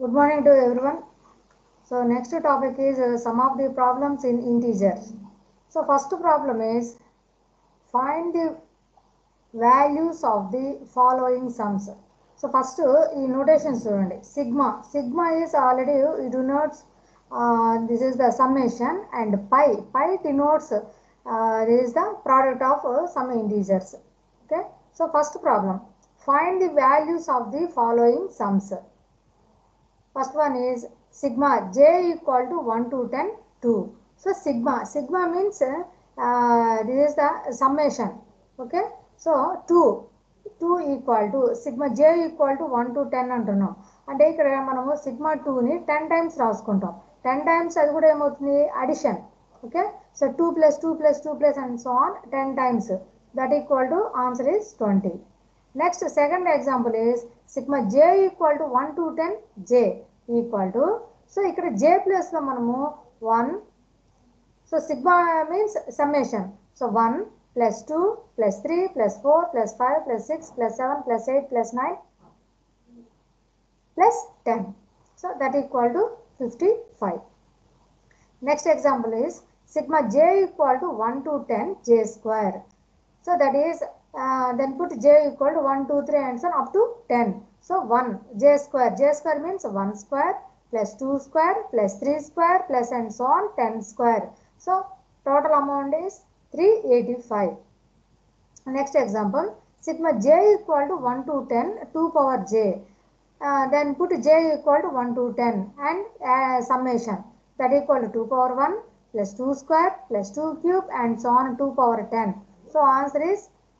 Good morning to everyone. So next topic is uh, some of the problems in integers. So first problem is find the values of the following sums. So first ఈ notations చూడండి sigma. Sigma is already it denotes uh, this is the summation and pi. Pi denotes uh, this is the product of uh, some integers. Okay. So first problem find the values of the following sums. First one is sigma j equal to 1 to 10, 2. So sigma, sigma means uh, this is the summation. Okay. So 2, 2 equal to sigma j equal to 1 to 10 అంటున్నాం అంటే ఇక్కడ మనము sigma టూని ten times రాసుకుంటాం ten times అది కూడా ఏమవుతుంది addition okay so two plus two plus two plus and so on ten times that equal to answer is twenty next second example is sigma j equal to one to ten j equal to so ఇక్కడ j ప్లస్లో మనము one so sigma means summation so one plus two plus three plus four plus five plus six plus seven plus eight plus nine plus ten so that equal to fifty five next example is sigma j equal to one to ten j square so that is then put j equal to 1, 2, 3 and so on up to 10. So 1 j square. j square means 1 square plus 2 square plus 3 square plus and so on 10 square. So total amount is 385. Next example sigma j equal to 1 to 10 2 power j. Uh, then put j equal to 1 to 10 and uh, summation that equal to 2 power 1 plus 2 square plus 2 cube and so on 2 power 10. So answer is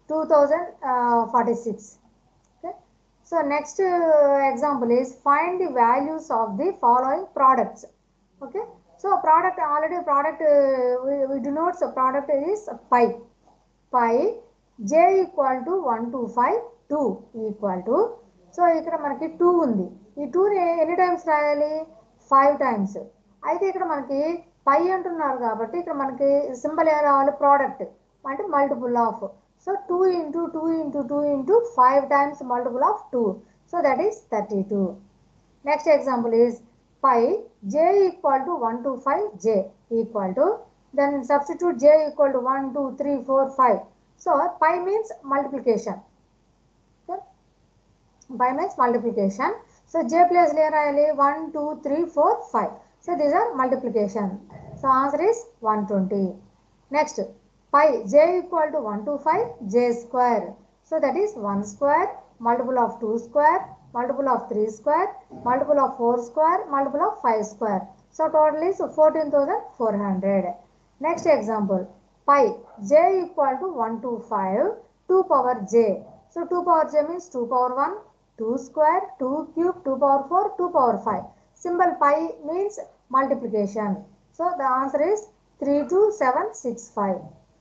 2046 okay so next uh, example is find the values of the following products okay so product already product uh, we, we denote so product is pi pi j equal to 1 to 5 2 equal to so ఇక్కడ మనకి two ఉంది ఈ టూని ఎన్ని times రాయాలి five times అయితే ఇక్కడ మనకి పై అంటున్నారు కాబట్టి ఇక్కడ మనకి సింబల్ ఏం రావాలి ప్రోడక్ట్ అంటే multiple of So 2 into 2 into 2 into 5 times multiple of 2. So that is 32. Next example is pi j equal to 1 to 5 j equal to then substitute j equal to 1 2 3 4 5. So pi means multiplication. Okay. Pi means multiplication. So j plus layer 1 2 3 4 5. So these are multiplication. So answer is 120. Next pi j equal to 1 to 5 j square. So that is 1 square multiple of 2 square multiple of 3 square multiple of 4 square multiple of 5 square. So total is 14,400. Next example pi j equal to 1 to 5 2 power j. So 2 power j means 2 power 1 2 square 2 cube 2 power 4 2 power 5. Symbol pi means multiplication. So the answer is 32765.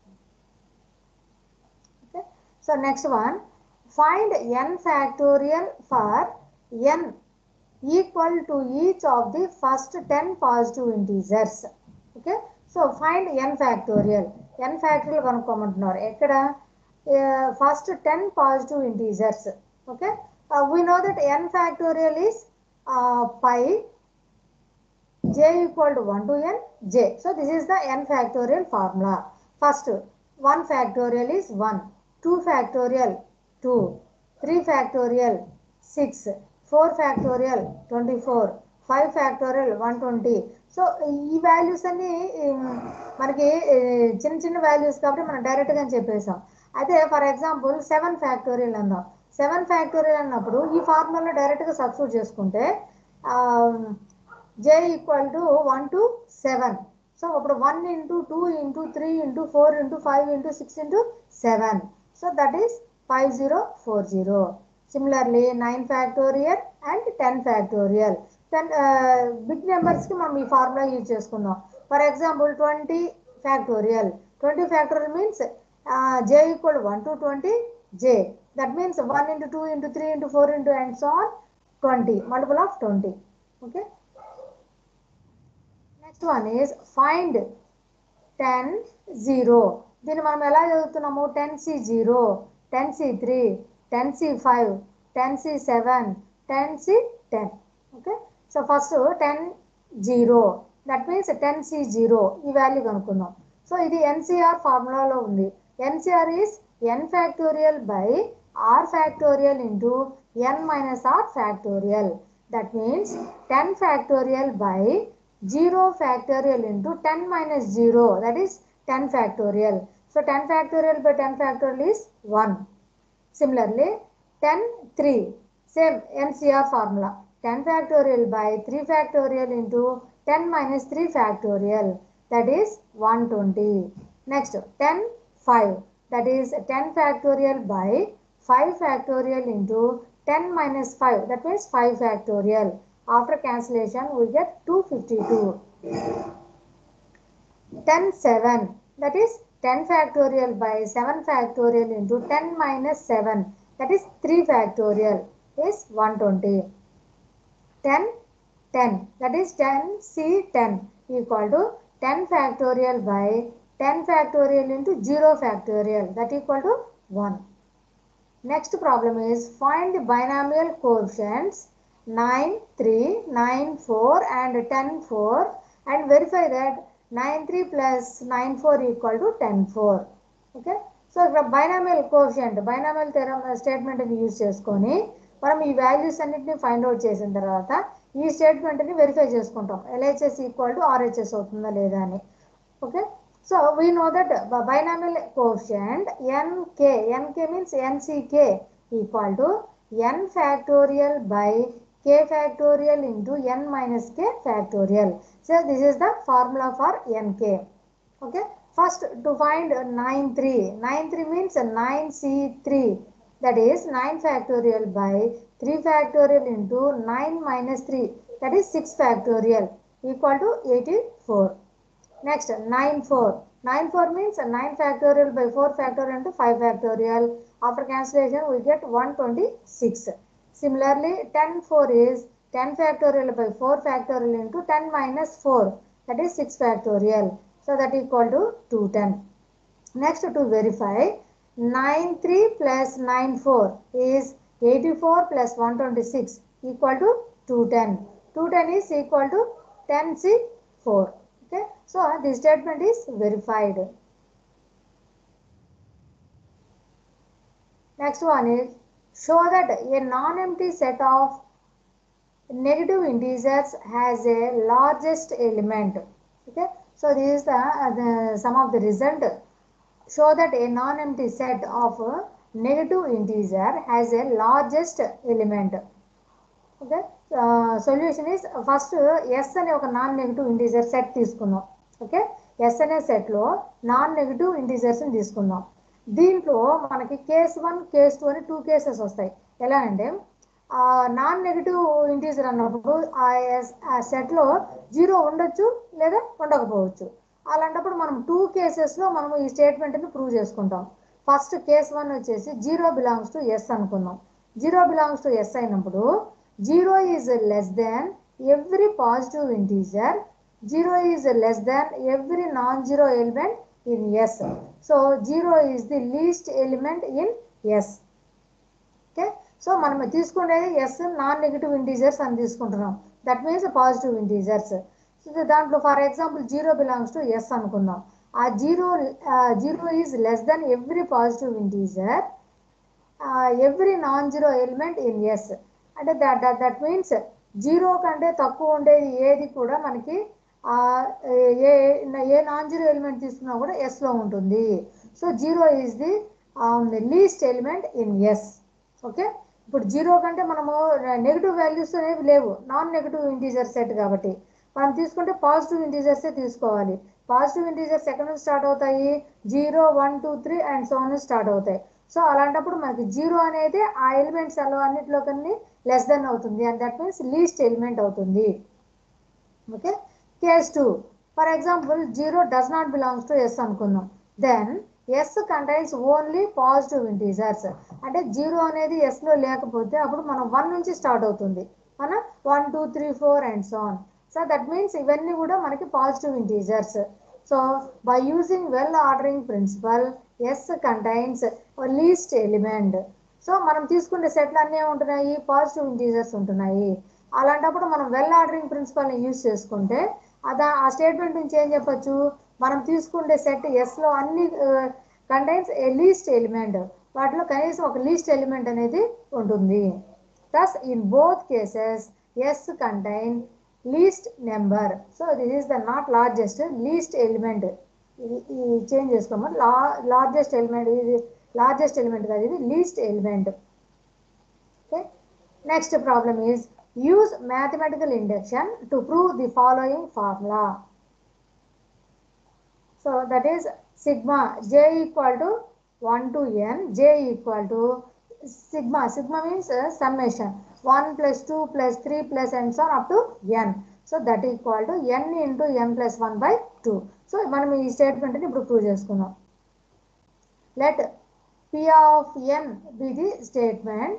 So next one, find n factorial for n equal to each of the first 10 positive integers. Okay. So find n factorial. n factorial కనుక్కోమంటున్నారు ఎక్కడ first ten positive integers okay we know that n factorial is uh, pi j equal to 1 to n j. So this is the n factorial formula. First 1 factorial is 1. 2 factorial 2, 3 factorial 6, 4 factorial 24, 5 factorial 120. So ఈ values అన్ని మనకి చిన్న చిన్న values కాబట్టి మనం డైరెక్ట్గా చెప్పేసాం అయితే ఫర్ ఎగ్జాంపుల్ సెవెన్ ఫ్యాక్టోరియల్ అందాం సెవెన్ ఫ్యాక్టోరియల్ అన్నప్పుడు ఈ ఫార్ములాలో డైరెక్ట్గా సబ్స్టిట్యూట్ చేసుకుంటే j equal to one to seven so ఇప్పుడు one into two into three into four into five into six into seven So that is 5040. Similarly, 9 factorial and 10 factorial. Then uh, big numbers ki మనం ఈ formula use చేసుకుందాం for example twenty factorial twenty factorial means j equal one to twenty j that means one into two into three into four into and so on twenty multiple of twenty okay next one is find ten zero దీన్ని మనం ఎలా చదువుతున్నాము ten C zero ten C three ten C five ten C seven ten C ten okay so first ten zero that means ten C zero ఈ value కనుక్కుందాం so ఇది nCr ఫార్ములాలో ఉంది nCr is n factorial by r factorial into n minus r factorial that means ten factorial by zero factorial into ten minus zero that is ten factorial so ten factorial by ten factorial is one similarly ten three same nCr formula ten factorial by three factorial into ten minus three factorial that is one twenty next ten five that is ten factorial by five factorial into ten minus five that means five factorial after cancellation we get 252 10 7 that is 10 factorial by 7 factorial into 10 minus 7 that is 3 factorial is 120 10 10 that is 10 c 10 equal to 10 factorial by 10 factorial into 0 factorial that equal to 1 next problem is find the binomial coefficients 9 3 9 4 and 10 4 and verify that 9 3 plus 9 4 equal to 10 4 okay so ఇక్కడ binomial coefficient binomial theorem స్టేట్మెంట్ని use చేసుకొని మనం ఈ values అన్నిటిని find out చేసిన తర్వాత ఈ స్టేట్మెంట్ని వెరిఫై చేసుకుంటాం ఎల్హెచ్ఎస్ ఈక్వల్ టు ఆర్హెచ్ఎస్ అవుతుందా లేదా అని okay so we know that binomial coefficient n k n k means nCk equal to n factorial by k factorial into n minus k factorial. So this is the formula for nk. Okay. First to find 9 3. 9 3 means 9c3. That is 9 factorial by 3 factorial into 9 minus 3. That is 6 factorial equal to 84. Next 9 4. 9 4 means 9 factorial by 4 factorial into 5 factorial. After cancellation we get 126. Similarly 10 4 is 10 factorial by 4 factorial into 10 minus 4 that is 6 factorial. So that equal to 210. Next to verify 9 3 plus 9 4 is 84 plus 126 equal to 210. 210 is equal to 10 C 4. Okay. So this statement is verified. Next one is show that a non-empty set of negative integers has a largest element. Okay. So this is the, uh, the some of the result. Show that a non-empty set of uh, negative integer has a largest element. Okay solution is first S అనే ఒక non negative integer set తీసుకుందాం okay S అనే సెట్లో non negative ఇంటీజర్స్ని తీసుకుందాం దీంట్లో మనకి case one case two అని టూ కేసెస్ వస్తాయి ఎలా అంటే నాన్ నెగిటివ్ ఇంటీజర్ అన్నప్పుడు ఆ ఎస్ ఆ సెట్లో జీరో ఉండొచ్చు లేదా ఉండకపోవచ్చు అలాంటప్పుడు మనం టూ కేసెస్లో మనం ఈ స్టేట్మెంట్ని ప్రూవ్ చేసుకుంటాం ఫస్ట్ కేస్ వన్ వచ్చేసి జీరో బిలాంగ్స్ టు ఎస్ అనుకుందాం జీరో బిలాంగ్స్ టు ఎస్ అయినప్పుడు zero is less than every positive integer zero is less than every non zero element in S so zero is the least element in S okay so మనం తీసుకునేది S non negative integers అని తీసుకుంటున్నాం that means positive integers దాంట్లో for example zero belongs to S అనుకుందాం ఆ zero zero is less than every positive integer every non zero element in S అంటే that that means zero కంటే తక్కువ ఉండేది ఏది కూడా మనకి ఏ ఏ నాన్ జీరో ఎలిమెంట్ తీసుకున్నా కూడా ఎస్లో ఉంటుంది so zero is the least element in S okay ఇప్పుడు జీరో కంటే మనము నెగిటివ్ వాల్యూస్ అనేవి లేవు నాన్ నెగిటివ్ ఇంటీజర్ సెట్ కాబట్టి మనం తీసుకుంటే పాజిటివ్ ఇంటీజర్సే తీసుకోవాలి పాజిటివ్ ఇంటీజర్స్ ఎక్కడ నుంచి స్టార్ట్ అవుతాయి zero one two three and so నుంచి స్టార్ట్ అవుతాయి సో అలాంటప్పుడు మనకి జీరో అనేది ఆ ఎలిమెంట్స్ అలా అన్నింటిలో కన్నీ లెస్ దెన్ అవుతుంది and that means least element అవుతుంది okay case two for example zero does not belongs to S అనుకుందాం then S contains only positive integers అంటే జీరో అనేది ఎస్లో లేకపోతే అప్పుడు మనం వన్ నుంచి స్టార్ట్ అవుతుంది మన one two three four and so on so that means ఇవన్నీ కూడా మనకి positive integers so by using well ordering principle S contains least element so మనం తీసుకునే సెట్లు అన్నీ ఉంటున్నాయి పాజిటివ్ ఇంటీజర్స్ ఉంటున్నాయి అలాంటప్పుడు మనం వెల్ ఆర్డరింగ్ ప్రిన్సిపల్ని యూజ్ చేసుకుంటే అదా ఆ స్టేట్మెంట్ నుంచి ఏం చెప్పొచ్చు మనం తీసుకుంటే సెట్ ఎస్లో అన్ని కంటైన్స్ ఏ లీస్ట్ ఎలిమెంట్ వాటిలో కనీసం ఒక లీస్ట్ ఎలిమెంట్ అనేది ఉంటుంది thus in both cases s contain least number so this is the not largest least element ఇది ఈ చేంజ్ చేసుకోమని లా లార్జెస్ట్ ఎలిమెంట్ ఇది లార్జెస్ట్ ఎలిమెంట్ కాదు ఇది least element okay next problem is use mathematical induction to prove the following formula so that is sigma j equal to one to n j equal to sigma sigma means uh, summation 1 plus 2 plus 3 plus and so on up to n so that equal to n into n plus 1 by 2 so మనం ఈ statement ని ఇప్పుడు prove చేసుకుందాం let p of n be the statement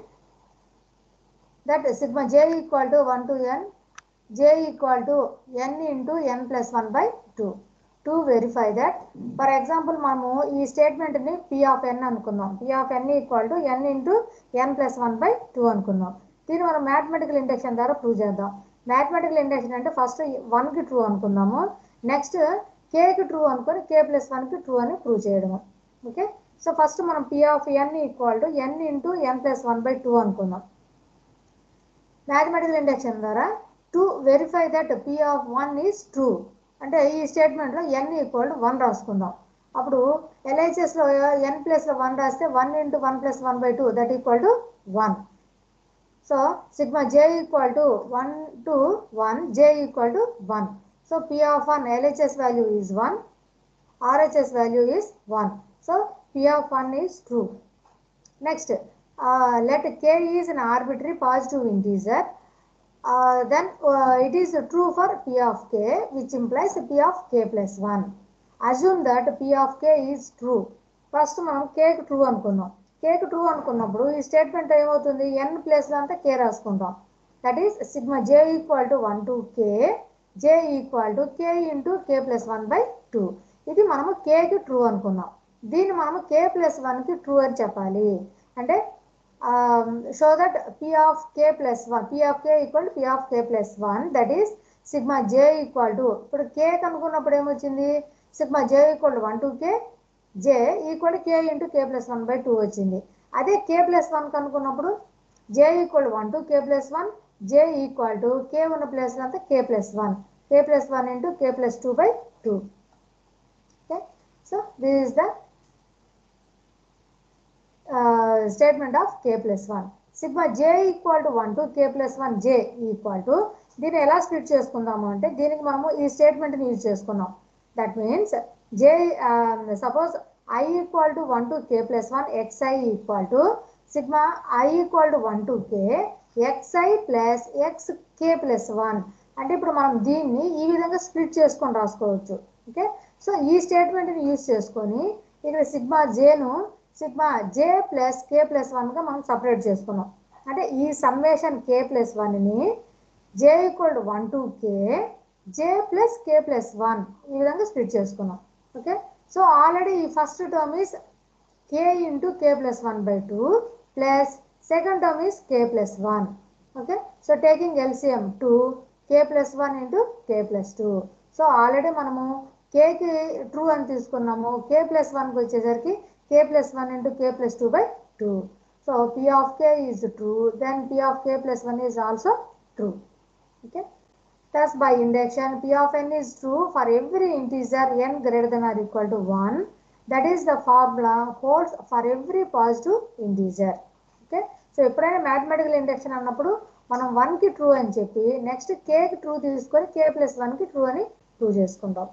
that sigma j equal to 1 to n j equal to n into n plus 1 by 2 to verify that for example మనము ఈ స్టేట్మెంట్ని P of n అనుకుందాం P of n equal to n into n plus one by two అనుకుందాం దీన్ని మనం mathematical induction ద్వారా prove చేద్దాం mathematical induction అంటే ఫస్ట్ వన్కి ట్రూ అనుకుందాము నెక్స్ట్ కేకి ట్రూ అనుకొని కే ప్లస్ వన్కి ట్రూ అని ప్రూవ్ చేయడము ఓకే సో ఫస్ట్ మనం P of n equal to n into n plus one by two అనుకుందాం మ్యాథమెటికల్ ఇండక్షన్ ద్వారా to verify that P of one is true అంటే ఈ స్టేట్మెంట్లో ఎన్ ఈక్వల్ టు వన్ రాసుకుందాం అప్పుడు ఎల్హెచ్ఎస్లో ఎన్ ప్లస్లో వన్ రాస్తే one into one plus one by two that equal to one so sigma j equal to one to one j equal to one so P of one LHS value is one RHS value is one so P of one is true next let k is an arbitrary positive integer uh, then uh, it is true for p of k which implies p of k plus 1 assume that p of k is true first మనం k true అనుకుందాం k true అనుకున్నప్పుడు ఈ statement ఏమవుతుంది n ప్లేస్లో అంతా k రాసుకుంటాం that is sigma j equal to one to k j equal to k into k plus one by two ఇది మనము కేకి ట్రూ అనుకున్నాం దీన్ని మనము కే ప్లస్ వన్కి ట్రూ అని చెప్పాలి అంటే show that P of k plus one p of k equal p of k plus one that is sigma j equal to ఇప్పుడు కే కనుక్కున్నప్పుడు ఏమొచ్చింది sigma j equal to one to k j equal k into k plus one by two వచ్చింది అదే k plus one కనుక్కున్నప్పుడు j equal one to k plus one j equal to k ఉన్న place అంతా k plus one K plus one into k plus two by two okay so this is the statement of k plus one sigma j equal to one to k plus one j equal to దీన్ని ఎలా split చేసుకుందాము అంటే దీనికి మనము ఈ స్టేట్మెంట్ని use చేసుకున్నాం that means j suppose i equal to one to k plus one x i equal to sigma i equal to one to k x i plus x k plus one అంటే ఇప్పుడు మనం దీన్ని ఈ విధంగా స్ప్లిట్ చేసుకొని రాసుకోవచ్చు ఓకే సో ఈ స్టేట్మెంట్ని యూజ్ చేసుకొని ఇక్కడ సిగ్మా జేను sigma j plus k plus వన్గా మనం సపరేట్ చేసుకున్నాం అంటే ఈ సమ్మేషన్ కే ప్లస్ వన్ని j equal to one to k j plus k plus one ఈ విధంగా స్ప్లిట్ చేసుకున్నాం ఓకే సో ఆల్రెడీ ఈ first term is k into k plus one by two plus second term is k plus one okay so taking LCM two k plus one into k plus two so already మనము కేకి true అని తీసుకున్నాము కే plus వన్కి వచ్చేసరికి k plus 1 into k plus 2 by 2. So p of k is true, then p of k plus 1 is also true. Okay. Thus by induction, p of n is true for every integer n greater than or equal to 1. That is the formula holds for every positive integer. Okay. So ఎప్పుడైనా mathematical induction అన్నప్పుడు మనం వన్కి true అని చెప్పి next కేకి true తీసుకొని k plus వన్కి true అని ప్రూవ్ చేసుకుంటాం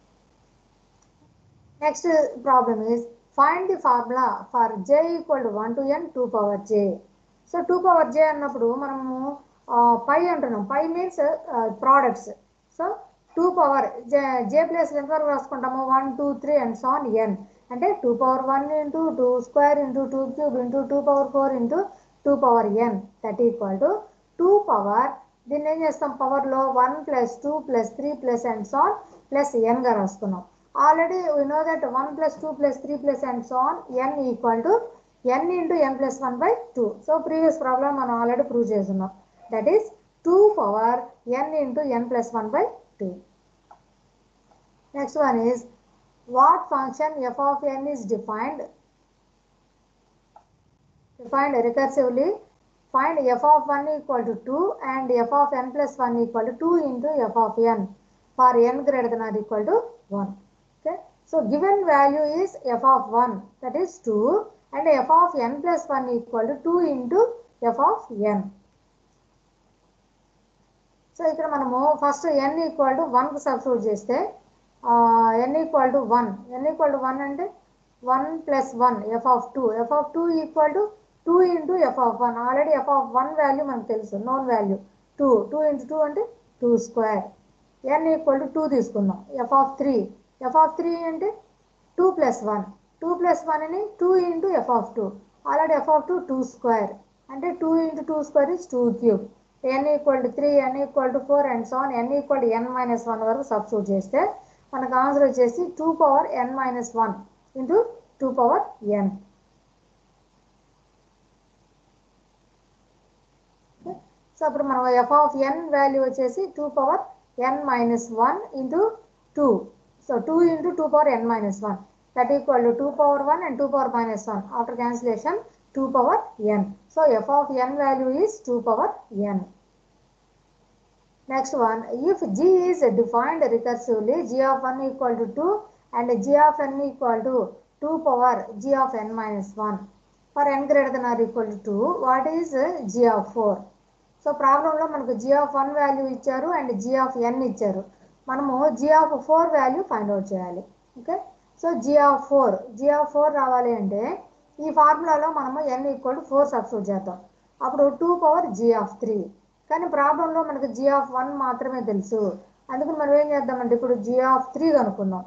next problem is find the formula for j equal to one to n two power j so two power j అన్నప్పుడు మనము పై అంటున్నాం pi means products so two power j j plus ఎంతవరకు రాసుకుంటాము one two three and so on n అంటే two power one into two square into two cube into two power four into two power N that equal to two power దీన్ని ఏం చేస్తాం పవర్లో one plus two plus three plus and so on plus ఎన్గా రాసుకున్నాం already we know that 1 plus 2 plus 3 plus and so on n equal to n into n plus 1 by 2 so previous problem మనం already prove చేస్తున్నాం that is 2 power n into n plus 1 by 2. Next one is what function f of n is defined defined recursively find f of 1 equal to 2 and f of n plus 1 equal to 2 into f of n for n greater than or equal to 1 okay so given value is f of 1 that is 2 and f of n plus 1 equal to 2 into f of n so ఇక్కడ మనము first n equal to వన్కి substitute చేస్తే n equal to one n equal to one అంటే one plus one f of two f of two equal to two into f of one already f of one value మనకు తెలుసు known value two two into two అంటే two square n equal to two తీసుకుందాం f of three f of three అంటే two plus one two plus one అని two into f of two already f of two two square అంటే two into two square is two cube n equal to three n equal to four and seven n equal to n minus one వరకు substitute చేస్తే మనకు answer వచ్చేసి two power n minus one into two power n so అప్పుడు మనం f of n value వచ్చేసి two power n minus one into two so two into two power n minus one that equal to two power one and two power minus one after cancellation two power n so f of n value is two power n Next one, if g is defined recursively, g of 1 equal to 2 and g of n equal to 2 power g of n minus 1 for n greater than or equal to 2, what is uh, g of 4? So ప్రాబ్లంలో మనకు g of one value ఇచ్చారు and g of n ఇచ్చారు మనము g of four value find out చేయాలి okay so g of four g of four రావాలి అంటే ఈ ఫార్ములాలో మనము n equal to four substitute చేద్దాం అప్పుడు two power g of three కానీ ప్రాబ్లంలో మనకు జీ ఆఫ్ వన్ మాత్రమే తెలుసు అందుకని మనం ఏం చేద్దామంటే ఇప్పుడు జీ ఆఫ్ త్రీ కనుక్కుందాం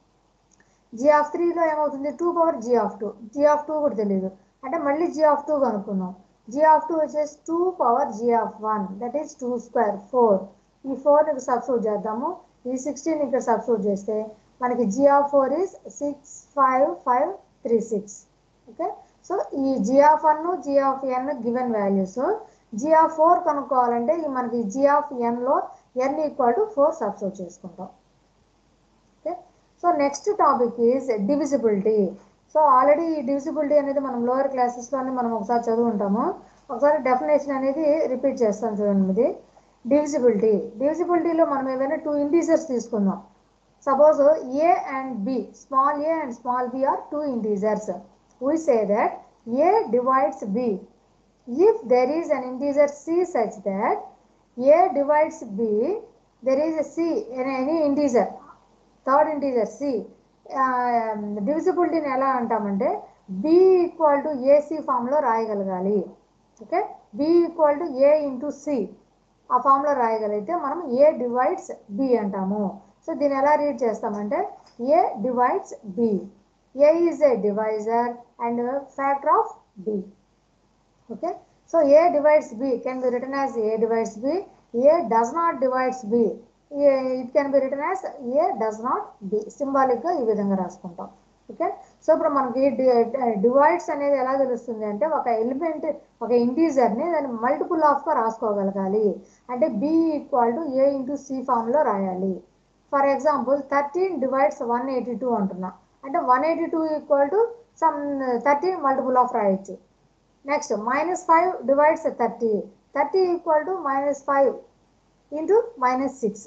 జీ ఆఫ్ త్రీలో ఏమవుతుంది two power g of two g of two కూడా తెలియదు అంటే మళ్ళీ జీ ఆఫ్ టూ కనుక్కుందాం జీ ఆఫ్ టూ వచ్చేసి two power g of one that is two square four ఈ ఫోర్ ఇక్కడ సబ్స్టిట్యూట్ చేద్దాము ఈ సిక్స్టీన్ ఇక్కడ సబ్స్టిట్యూట్ చేస్తే మనకి g of four is six five five three six okay so ఈ g of one g of N given values g of four కనుక్కోవాలంటే ఈ మనకి జీ ఆఫ్ ఎన్లో n equal to four substitute చేసుకుంటాం okay so next topic is divisibility so already ఈ divisibility అనేది మనం lower క్లాసెస్లోనే మనం ఒకసారి చదువుకుంటాము ఒకసారి డెఫినేషన్ అనేది రిపీట్ చేస్తాం చూడండి ఇది డివిజిబిలిటీ డివిజిబిలిటీలో మనం ఏదైనా టూ ఇంటీజర్స్ తీసుకుందాం suppose a and b small a and small b are two integers we say that a divides b if there is an integer c such that a divides b there is a c in any integer third integer c డివిజిబిలిటీని ఎలా అంటామంటే b equal to a c ఫామ్లో రాయగలగాలి okay b equal to a into c ఆ ఫామ్లో రాయగలిగితే మనం a divides b అంటాము సో దీన్ని ఎలా రీడ్ చేస్తామంటే a divides b a is a divisor and factor of b okay so a divides b can be written as a divides b a does not divides b A- it can be written as a does not b symbolic గా ఈ విధంగా రాసుకుంటాం okay so ఇప్పుడు మనకి divides అనేది ఎలా తెలుస్తుంది అంటే ఒక ఎలిమెంట్ ఒక ఇంటీజర్ ని దాన్ని మల్టిపుల్ ఆఫ్ గా రాసుకోగలగాలి అంటే b equal to a into c form లో రాయాలి for example thirteen divides one eighty two అంటున్నా అంటే one eighty two equal to some thirteen multiple of రాయొచ్చు next minus five divides thirty thirty equal to minus five into minus six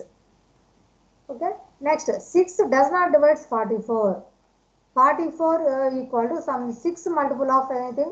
okay next six does not divides forty four forty four equal to some six multiple of anything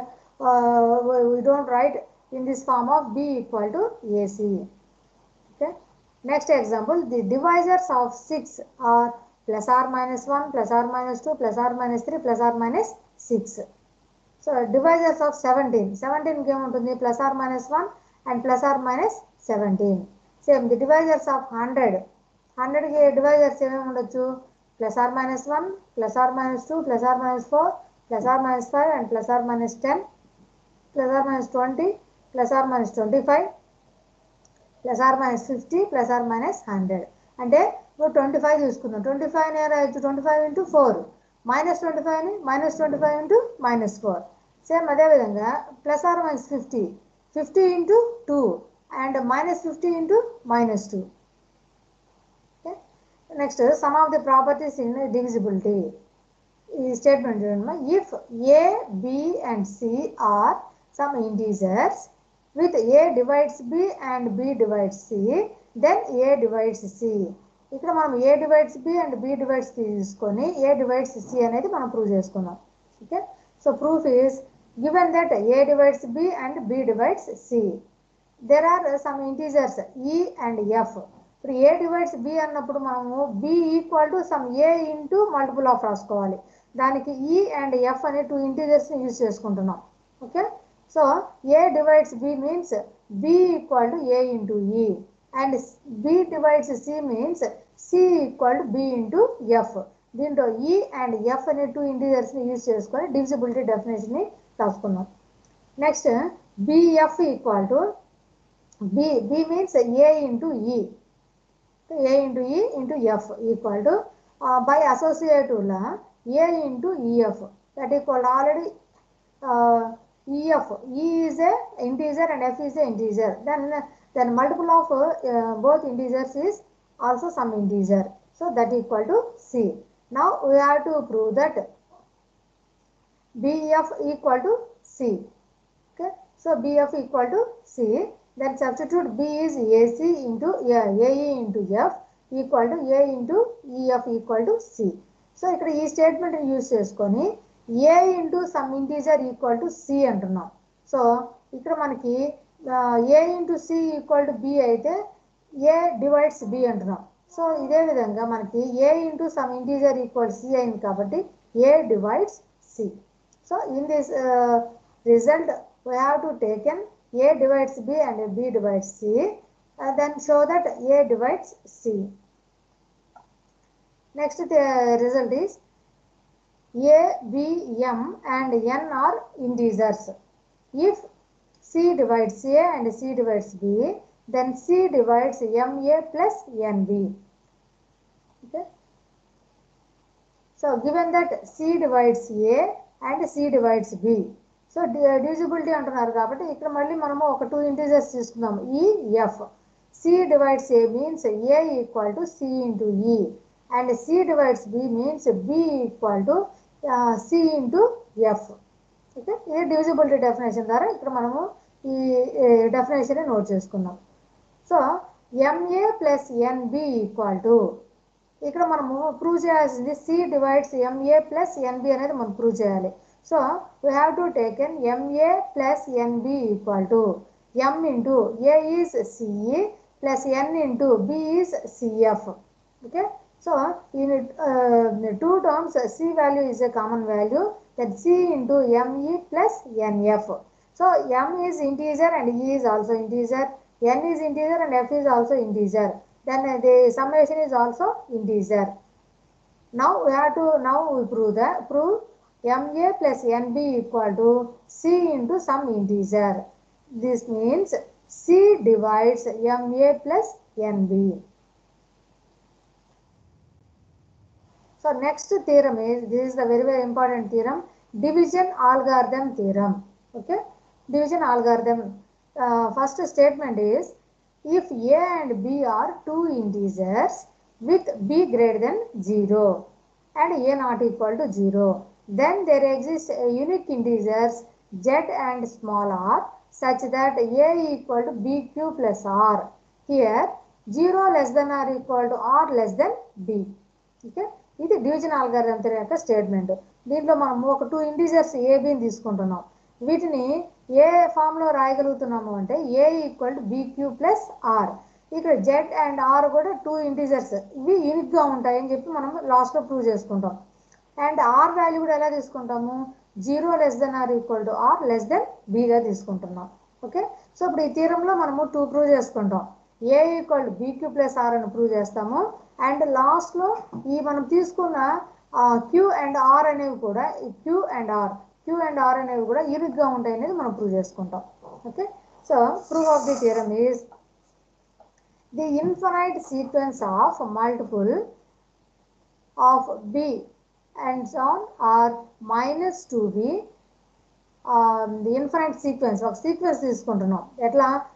we don't write in this form of B equal to a c okay next example the divisors of 6 are plus or minus 1 plus or minus 2 plus or minus 3 plus or minus 6 so divisors of 17 17 కి ఏముంటుంది plus or minus 1 and plus or minus 17 same the divisors of 100 100 కి divisors ఏమేమి ఉండొచ్చు plus or minus 1 plus or minus 2 plus or minus 4 plus or minus 5 and plus or minus 10 plus or minus 20 plus or minus 25 plus or minus fifty plus or minus hundred అంటే నువ్వు twenty five తీసుకుందాం twenty five రాయొచ్చు twenty five into four minus twenty ఫైవ్ని minus twenty five into minus four same అదేవిధంగా plus or minus fifty fifty into two and minus 50 into minus 2 okay next some of the properties in divisibility ఈ statement చూడండి if a b and c are some integers with a divides b and b divides c then a divides c ఇక్కడ మనం a divides b and b divides తీసుకొని a divides c అనేది మనం prove చేసుకున్నాం okay so proof is given that a divides b and b divides c there are some integers e and f ఇప్పుడు a divides b అన్నప్పుడు మనము b equal to some a into multiple of రాసుకోవాలి దానికి e and f అనే two ఇంటీజర్స్ని use చేసుకుంటున్నాం okay so a divides b means b equal to a into e and b divides c means c equal to b into f దీంట్లో e and f అనే two ఇంటీజర్స్ని use చేసుకొని divisibility డెఫినేషన్ని రాసుకున్నాం next b f equal to b b means a into e a into e into f equal to by అసోసియేటివ్లా A into e f that equal already e f e is a integer and f is a integer then then multiple of both integers is also some integer so that equal to c now we have to prove that b f equal to c okay so bf equal to c then substitute b is ac into yeah, ae into f equal to a into ef equal to c so ఇక్కడ ఈ statement use చేసుకొని a into some integer equal to c అంటున్నాం so ఇక్కడ మనకి a into c equal to b అయితే a divides b అంటున్నాం so ఇదే విధంగా మనకి a into some integer equal c అయింది కాబట్టి a divides c so in this result we have to taken a divides b and b divides c and then show that a divides c next the result is a b m and n are integers if c divides a and c divides b then c divides ma plus nb okay so given that c divides a and c divides b so divisibility అంటున్నారు కాబట్టి ఇక్కడ మళ్ళీ మనము ఒక two integers తీసుకుందాం e f c divides a means a equal to c into e and c divides b means b equal to c into f okay ఇది divisibility definition ద్వారా ఇక్కడ మనము ఈ డెఫినేషన్ నోట్ చేసుకున్నాం so m a plus n b equal to ఇక్కడ మనము ప్రూవ్ చేయాల్సింది c divides m a plus n b అనేది మనం ప్రూవ్ చేయాలి so we have to taken MA plus NB equal to M into A is CE plus N into B is CF. Okay. So in uh, two terms C value is a common value that C into ME plus NF. So M is integer and E is also integer. N is integer and F is also integer. Then uh, the summation is also integer. Now we have to now we prove the prove MA plus NB equal to C into some integer. This means C divides MA plus NB. So next theorem is, this is the very very important theorem, division algorithm theorem. Okay, division algorithm. Uh, first statement is, if A and B are two integers with B greater than 0 and A not equal to 0, then there exists a unique integers z and small r such that a equal to bq plus r. Here 0 less than or equal to r less than b. Okay ఇది division algorithm యొక్క statement దీంట్లో మనం ఒక two integers ఏబిని తీసుకుంటున్నాం వీటిని ఏ ఫామ్లో రాయగలుగుతున్నాము అంటే a equal to BQ plus r ఇక్కడ జెడ్ అండ్ ఆర్ కూడా టూ ఇంటీజర్స్ ఇవి యూనిక్గా ఉంటాయని చెప్పి మనం లాస్ట్లో ప్రూవ్ చేసుకుంటాం అండ్ ఆర్ వాల్యూ కూడా ఎలా తీసుకుంటాము zero less than are equal to r less than బీగా తీసుకుంటున్నాం ఓకే సో ఇప్పుడు ఈ తీరంలో మనము టూ ప్రూవ్ చేసుకుంటాం a equal to BQ plus r అని ప్రూవ్ చేస్తాము అండ్ లాస్ట్లో ఈ మనం తీసుకున్న క్యూ అండ్ ఆర్ అనేవి కూడా q and r q and r అనేవి కూడా యూనిక్గా ఉంటాయి అనేది మనం ప్రూవ్ చేసుకుంటాం okay so prove of the theorem is the infinite sequence of multiple of b and so on are minus 2b the infinite sequence ఒక సీక్వెన్స్ తీసుకుంటున్నాం ఎట్లా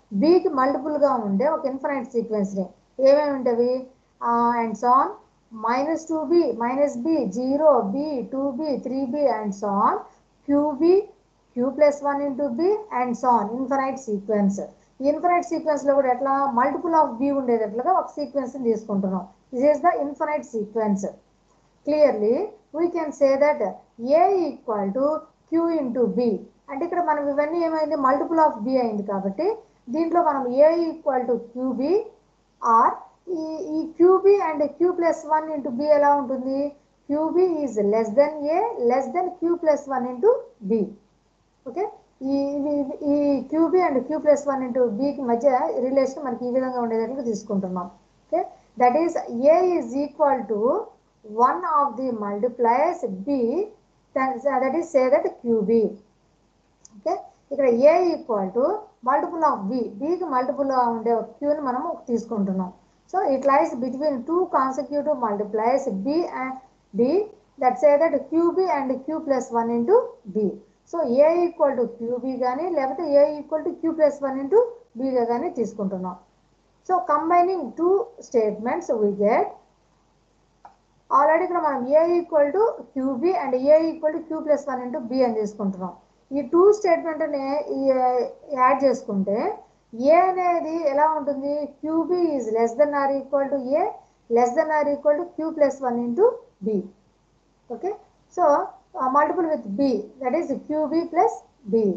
బికి మల్టిపుల్గా ఉండే ఒక ఇన్ఫినైట్ సీక్వెన్స్ని ఏమేమి ఉంటవి and so on minus two b minus b zero b two b three b and so on q b q plus one into b and so on infinite sequence infinite సీక్వెన్స్లో కూడా ఎట్లా మల్టిపుల్ ఆఫ్ బి ఉండేటట్లుగా ఒక సీక్వెన్స్ని తీసుకుంటున్నాం this is the infinite sequence clearly we can say that a equal to q into b అంటే ఇక్కడ మనం ఇవన్నీ ఏమైంది మల్టిపుల్ ఆఫ్ బి అయింది కాబట్టి దీంట్లో మనం a equal to q b or ఈ ఈ q b and q plus one into b ఎలా ఉంటుంది q b is less than a less than q plus one into b okay ఈ ఇవి- ఈ q b and q plus one into బికి మధ్య relation మనకి ఈ విధంగా ఉండేటట్లు తీసుకుంటున్నాం okay that is a is equal to one of the multiples b that is say that q b okay ఇక్కడ ఏ equal to multiple of b బికి మల్టిపుల్గా ఉండే ఒక క్యూని మనం తీసుకుంటున్నాం so it lies between two consecutive multiples b and b that say that q b and q plus one into b so a equal to q b కానీ లేకపోతే a equal to q plus one into బీగా కానీ తీసుకుంటున్నాం so combining two statements we get already ఇక్కడ మనం a equal to q b and a equal to q plus one into B అని తీసుకుంటున్నాం ఈ టూ స్టేట్మెంట్ని యాడ్ చేసుకుంటే ఏ అనేది ఎలా ఉంటుంది q b is less than are equal to a less than are equal to q plus one into b okay so multiple with b that is q b plus b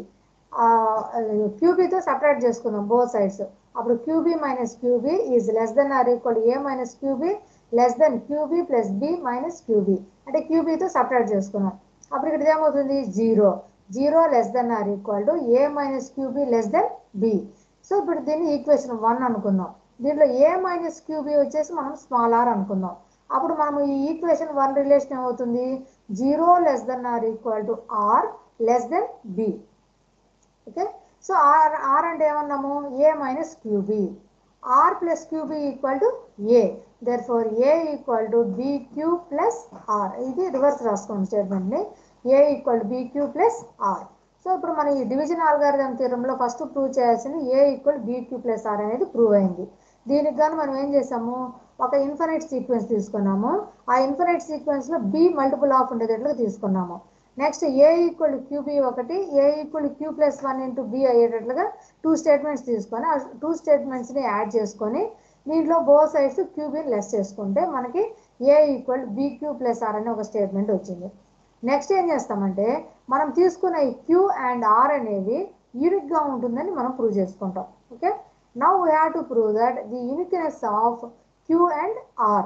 క్యూబీతో separate చేసుకుందాం both sides అప్పుడు q b minus q b is less than are equal a minus q b less than q b plus b minus q b అంటే క్యూబీతో separate చేసుకున్నాం అప్పుడు ఇక్కడ ఏమవుతుంది zero zero less than are equal to A minus q b less than b so ఇప్పుడు దీన్ని equation one అనుకుందాం దీంట్లో ఏ మైనస్ క్యూబీ వచ్చేసి మనం స్మాల్ ఆర్ అనుకుందాం అప్పుడు మనం ఈ ఈక్వేషన్ వన్ రిలేషన్ ఏమవుతుంది zero less than are equal to r less than b okay so r r అంటే ఏమన్నాము a minus q b r plus q b equal to a therefore a equal to BQ plus r ఇది reverse రాసుకోండి స్టేట్మెంట్ని a equal to BQ plus r so ఇప్పుడు మన ఈ division algorithm థీరంలో first prove చేయాల్సింది a equal b q plus r అనేది prove అయింది దీనికి గాను మనం ఏం చేసాము ఒక ఇన్ఫినైట్ సీక్వెన్స్ తీసుకున్నాము ఆ ఇన్ఫినైట్ సీక్వెన్స్లో బి మల్టిపుల్ ఆఫ్ ఉండేటట్లుగా తీసుకున్నాము నెక్స్ట్ ఏ ఈక్వల్ క్యూబీ ఒకటి a equal q plus one into b అయ్యేటట్లుగా టూ స్టేట్మెంట్స్ తీసుకొని ఆ టూ స్టేట్మెంట్స్ని యాడ్ చేసుకొని దీంట్లో బో సైడ్స్ క్యూబీని లెస్ చేసుకుంటే మనకి a equal b q plus r అనే ఒక స్టేట్మెంట్ వచ్చింది నెక్స్ట్ ఏం చేస్తామంటే మనం తీసుకున్న ఈ క్యూ అండ్ ఆర్ అనేవి యూనిక్గా ఉంటుందని మనం ప్రూవ్ చేసుకుంటాం okay now we have to prove that the uniqueness of q and r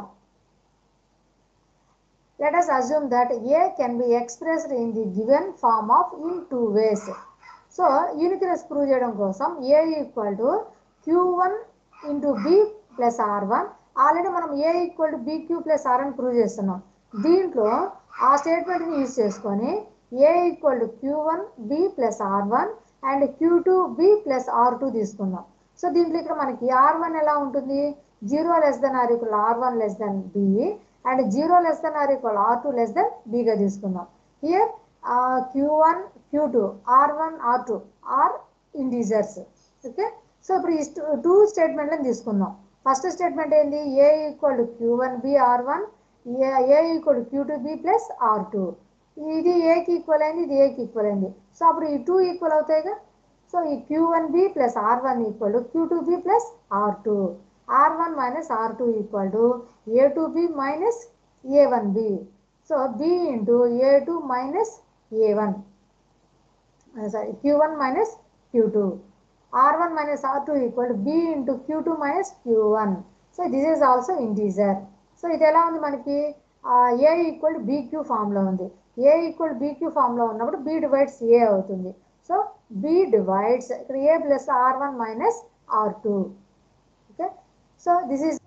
let us assume that A can be expressed in the given form of in two ways. So uniqueness prove చేయడం కోసం a equal to q one into b plus r one already మనం a equal to BQ plus r అని ప్రూవ్ చేస్తున్నాం దీంట్లో ఆ స్టేట్మెంట్ని use చేసుకొని a equal to q one b plus r one and q two b plus r two తీసుకుందాం so దీంట్లో ఇక్కడ మనకి ఆర్ వన్ ఎలా ఉంటుంది zero less than are equal r one less than b and zero less than are equal r two less than బీగా తీసుకుందాం here q one q two r one r two are integers okay so ఇప్పుడు ఈ two స్టేట్మెంట్లను తీసుకుందాం first statement ఏంది a equal to q one b r one a equal to q two b plus r two ఇది ఏకి equal అయింది ఇది ఏకి ఈక్వల్ అయింది సో అప్పుడు ఈ టూ ఈక్వల్ అవుతాయిగా సో ఈ q one b plus r one equal to q two b plus r two r one minus r two equal to a two b minus a one b so b into a two minus a one sorry q one minus q two r one minus r two equal to b into q two minus q one so this is also integer so ఇది ఎలా ఉంది మనకి a equal to BQ ఫామ్లో ఉంది ఏ equal BQ ఫామ్లో ఉన్నప్పుడు B divides ఏ అవుతుంది so b divides ఇక్కడ a plus r one minus r two okay so this is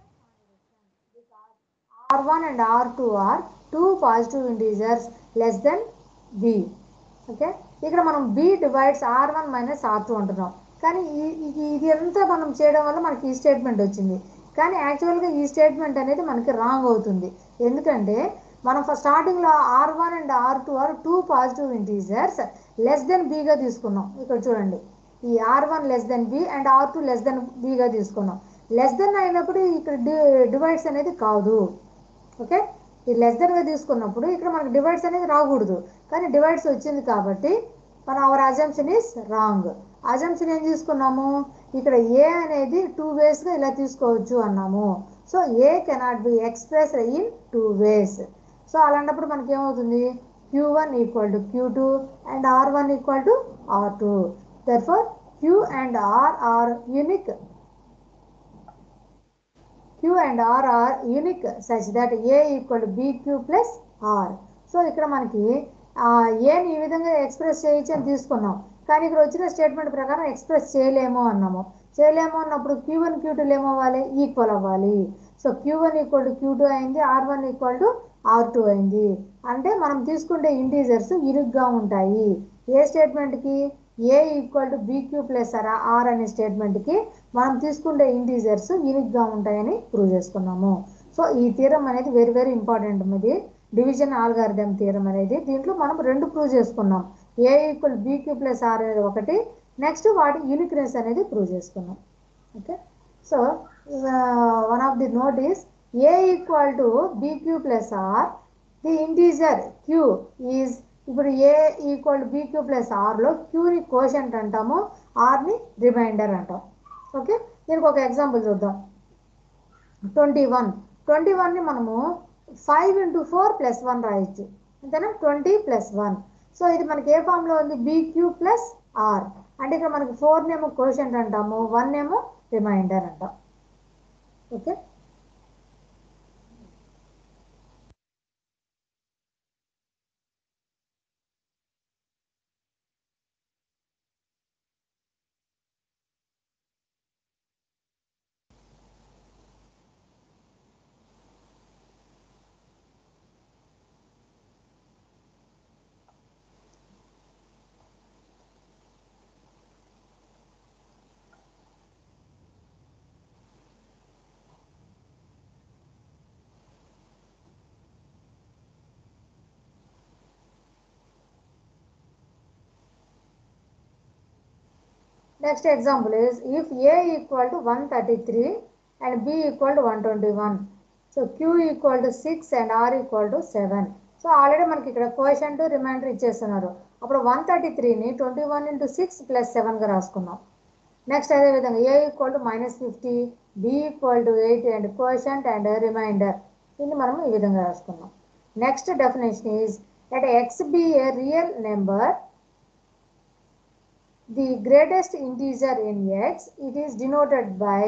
R1 and R2 are two positive integers less than B. Okay ఇక్కడ మనం B divides r one minus r two అంటున్నాం కానీ ఈ- ఈ- ఇది అంతా మనం చేయడం వల్ల మనకి ఈ స్టేట్మెంట్ వచ్చింది కానీ యాక్చువల్గా ఈ స్టేట్మెంట్ అనేది మనకి రాంగ్ అవుతుంది ఎందుకంటే మనం ఫస్ట్ స్టార్టింగ్లో r one and r two r two positive integers less than బీగా తీసుకున్నాం ఇక్కడ చూడండి ఈ r one less than b and r two less than బిగా తీసుకున్నాం లెస్ దెన్ అయినప్పుడు ఇక్కడ డివైడ్స్ అనేది కాదు ఓకే ఈ లెస్ దెన్గా తీసుకున్నప్పుడు ఇక్కడ మనకు డివైడ్స్ అనేది రాకూడదు కానీ డివైడ్స్ వచ్చింది కాబట్టి మన our assumption is wrong assumption ఏం తీసుకున్నాము ఇక్కడ ఏ అనేది టూ వేస్గా ఇలా తీసుకోవచ్చు అన్నాము so a cannot be express in two ways so అలాంటప్పుడు మనకి ఏమవుతుంది q one equal to q two and r one equal to r two therefore q and r are unique Q and R are unique such that A equal to BQ plus R. So ఇక్కడ మనకి ఆ, ఏని ఈ విధంగా express చేయొచ్చు అని తీసుకున్నాం కానీ ఇక్కడ వచ్చిన స్టేట్మెంట్ ప్రకారం ఎక్స్ప్రెస్ చేయలేము అన్నాము చేయలేము అన్నప్పుడు క్యూ వన్ క్యూ టూలు ఏమవ్వాలి ఈక్వల్ అవ్వాలి so q one equal to q two అయింది r one equal to r two అయింది అంటే మనం తీసుకుంటే ఇంటీజర్స్ ఇరుగ్గా ఉంటాయి ఏ స్టేట్మెంట్కి a equal to BQ plus r r అనే స్టేట్మెంట్కి మనం తీసుకుంటే ఇంటీజర్స్ యూనిక్గా ఉంటాయని ప్రూవ్ చేసుకున్నాము సో ఈ థీరం అనేది వెరీ వెరీ ఇంపార్టెంట్ ఇది డివిజన్ ఆల్గారిథం థీరం అనేది దీంట్లో మనం రెండు ప్రూవ్ చేసుకున్నాం a equal b q plus r అనేది ఒకటి నెక్స్ట్ వాటి యూనిక్నెస్ అనేది ప్రూవ్ చేసుకున్నాం okay so one of the note is a equal to BQ plus r the integer q is ఇప్పుడు a equal to BQ plus ఆర్లో క్యూని quotient అంటాము ఆర్ని రిమైండర్ అంటాం ఓకే దీనికి ఒక ఎగ్జాంపుల్ చూద్దాం ట్వంటీ వన్ ట్వంటీ వన్ని మనము five into four plus one రాయొచ్చు అంతేనా ట్వంటీ ప్లస్ వన్ సో ఇది మనకి ఏ ఫామ్లో ఉంది బీక్యూ ప్లస్ ఆర్ అంటే ఇక్కడ మనకి ఫోర్ నేమో కోషంట్ అంటాము వన్ ఏమో రిమైండర్ అంటాం okay Next example is if A equal to 133 and B equal to 121. So Q equal to 6 and R equal to 7. So already మనకి ఇక్కడ కోషన్ రిమైండర్ ఇచ్చేస్తున్నారు అప్పుడు వన్ థర్టీ త్రీని twenty one into six plus సెవెన్గా రాసుకున్నాం next అదేవిధంగా a equal to minus fifty b equal to eight and quotient and remainder దీన్ని మనం ఈ విధంగా రాసుకున్నాం next definition is that x b a real number the greatest integer in x it is denoted by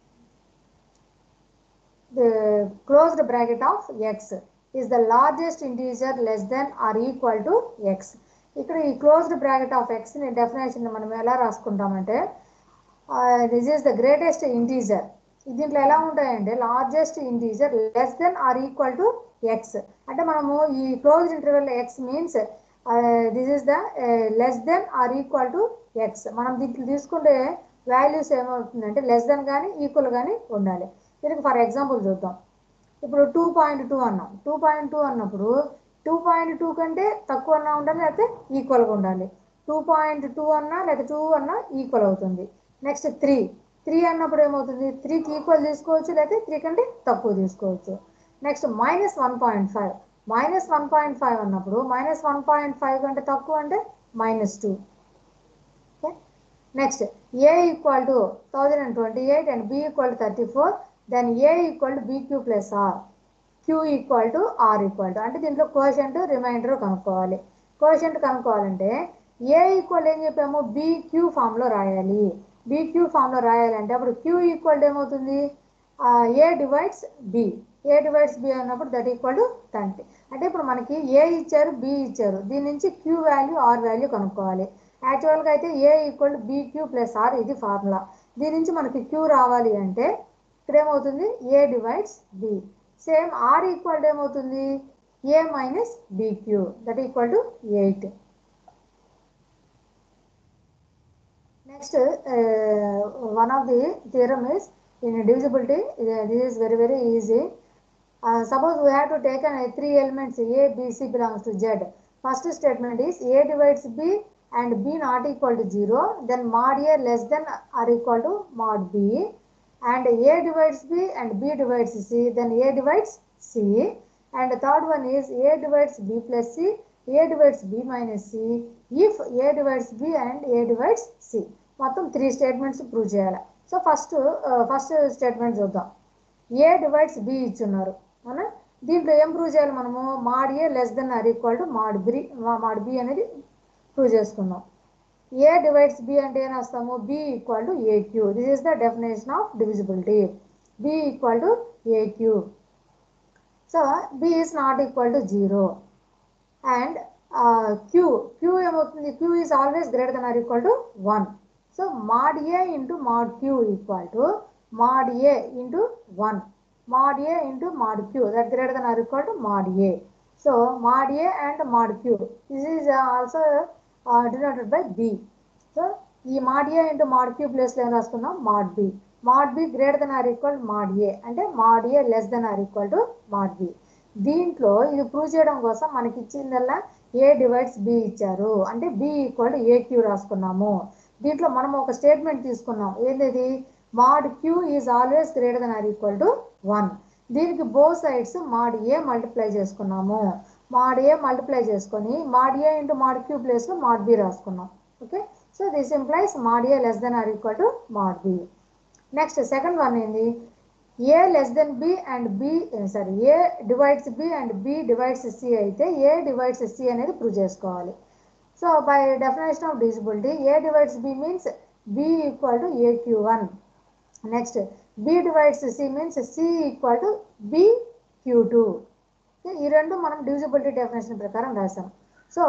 the closed bracket of x is the largest integer less than or equal to x ఇక్కడ ఈ closed bracket of x ని definition మనం ఎలా రాసుకుంటామంటే this is the greatest integer దీంట్లో ఎలా ఉంటాయంటే largest integer less than are equal to x అంటే మనము ఈ closed interval x means this is the less than are equal to x మనం దీంట్లో తీసుకుంటే వాల్యూస్ ఏమవుతుందంటే లెస్ దెన్ కానీ ఈక్వల్ కానీ ఉండాలి దీనికి ఫర్ ఎగ్జాంపుల్ చూద్దాం ఇప్పుడు టూ పాయింట్ టూ అన్నాం టూ పాయింట్ టూ అన్నప్పుడు టూ పాయింట్ టూ కంటే తక్కువ అన్నా ఉండాలి లేకపోతే ఈక్వల్గా ఉండాలి టూ పాయింట్ టూ అన్నా లేదా టూ అన్నా ఈక్వల్ అవుతుంది నెక్స్ట్ త్రీ త్రీ అన్నప్పుడు ఏమవుతుంది త్రీకి ఈక్వల్ తీసుకోవచ్చు లేకపోతే త్రీ కంటే తక్కువ తీసుకోవచ్చు next minus one point five minus one point five అన్నప్పుడు మైనస్ వన్ పాయింట్ ఫైవ్ కంటే తక్కువ అంటే minus two okay next a equal to thousand and twenty eight and b equal to thirty four then a equal to BQ plus r q equal to r equal to అంటే దీంట్లో quotient remainder కనుక్కోవాలి quotient కనుక్కోవాలంటే a equal ఏం చెప్పాము BQ ఫామ్లో రాయాలి BQ ఫామ్లో రాయాలంటే అప్పుడు క్యూ ఈక్వల్ ఏమవుతుంది a divides b a divides b అన్నప్పుడు దట్ ఈక్వల్ టు థర్టీ అంటే ఇప్పుడు మనకి ఏ ఇచ్చారు బి ఇచ్చారు దీని నుంచి క్యూ వాల్యూ ఆర్ వాల్యూ కనుక్కోవాలి యాక్చువల్గా అయితే a equal to BQ plus r ఇది ఫార్ములా దీని నుంచి మనకి క్యూ రావాలి అంటే ఇక్కడ ఏమవుతుంది a divides b same r equal to ఏమవుతుంది a minus bq that equal to eight next one of the theorem is in divisibility this is very very easy uh, suppose we have to take an three elements a b c belongs to z first statement is a divides b and b not equal to 0 then mod a less than or equal to mod b and a divides b and b divides c then a divides c and the third one is a divides b plus c a divides b minus c if a divides b and a divides c మొత్తం three statements prove చేయాలి so first first statement చూద్దాం a divides B ఇచ్చున్నారు అవునా దీంట్లో ఏం prove చేయాలి మనము mod a less than are equal to mod b mod b అనేది ప్రూవ్ చేసుకుందాం ఏ డివైడ్స్ బి అంటే ఏం రాస్తాము b equal to aq this is the definition of divisibility b equal to aq so b is not equal to zero and q q ఏమవుతుంది q is always greater than are equal to one so mod a into mod q equal to mod a into one mod a into mod q that greater than or equal to mod a so mod a and mod q this is uh, also uh, denoted by b so ఈ mod a into mod q place లో ఏం రాసుకుందాం mod b mod b greater than are equal mod a అంటే mod a less than are equal to mod b దీంట్లో ఇది prove చేయడం కోసం మనకి ఇచ్చిందల్లా ఏ డివైడ్స్ బి ఇచ్చారు అంటే b equal to a q రాసుకున్నాము దీంట్లో మనం ఒక స్టేట్మెంట్ తీసుకున్నాం ఏంటిది mod q is always greater than are equal to one దీనికి both sides mod a multiply చేసుకున్నాము మాడ్ ఏ మల్టిప్లై చేసుకొని mod a into mod q ప్లేస్లో మాడ్ బి రాసుకున్నాం okay so this implies mod a less than are equal to mod b next second one ఏంది a less than b and b sorry A divides b and b divides c అయితే a divides c అనేది prove చేసుకోవాలి so by definition of divisibility a divides b means b equal to a q one next b divides c means c equal to b q two ఈ రెండు మనం divisibility definition ప్రకారం రాసాం so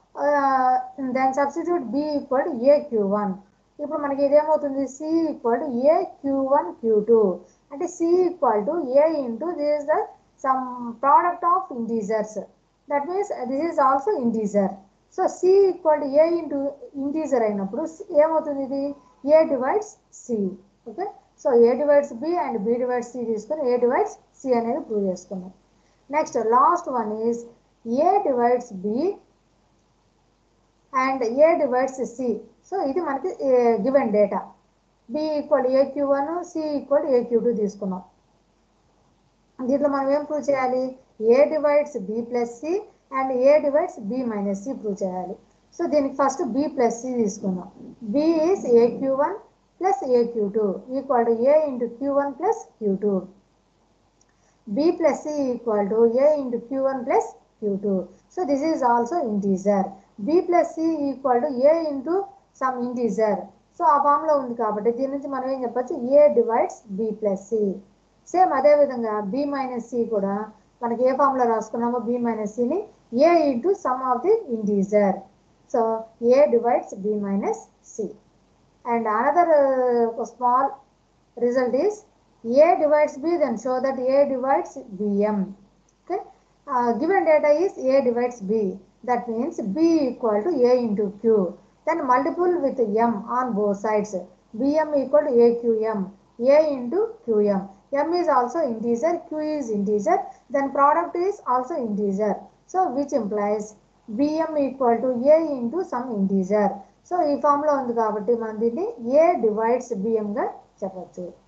దాని substitute b equal to a q one ఇప్పుడు మనకి ఇదేమవుతుంది c equal to a q one q two అంటే c equal to a into this is the sum product of integers that means this is also integer so c equal to a into integer అయినప్పుడు ఏమవుతుంది ఇది a divides c okay so a divides b and b divides c తీసుకొని a divides c అనేది prove చేసుకున్నాం next last one is a divides b and a divides c so ఇది మనకి given data b equal a q one c equal a Q two తీసుకున్నాం దీంట్లో మనం ఏం prove చేయాలి a divides b plus c and a divides b minus c prove చేయాలి so దీనికి first b plus c తీసుకుందాం b is a q one plus AQ2 equal to A into Q1 plus Q2. B plus C equal to A into Q1 plus Q2. So this is also integer. B plus C equal to A into some integer. So ఆ form లో ఉంది కాబట్టి దీని నుంచి మనం ఏం చెప్పొచ్చు a divides b plus c same అదే విధంగా బి మైనస్ సి కూడా మనకి ఏ ఫామ్ లో రాసుకున్నామో బి మైనస్ సిని a into some of the integer so a divides b minus c and another uh, small result is a divides b then show that a divides bm okay uh, given data is a divides b that means b equal to a into q then multiple with m on both sides bm equal to aqm a into qm m is also integer q is integer then product is also integer so which implies bm equal to a into some integer so ఈ form లో ఉంది కాబట్టి మనం దీన్ని ఏ divides BM గా చెప్పచ్చు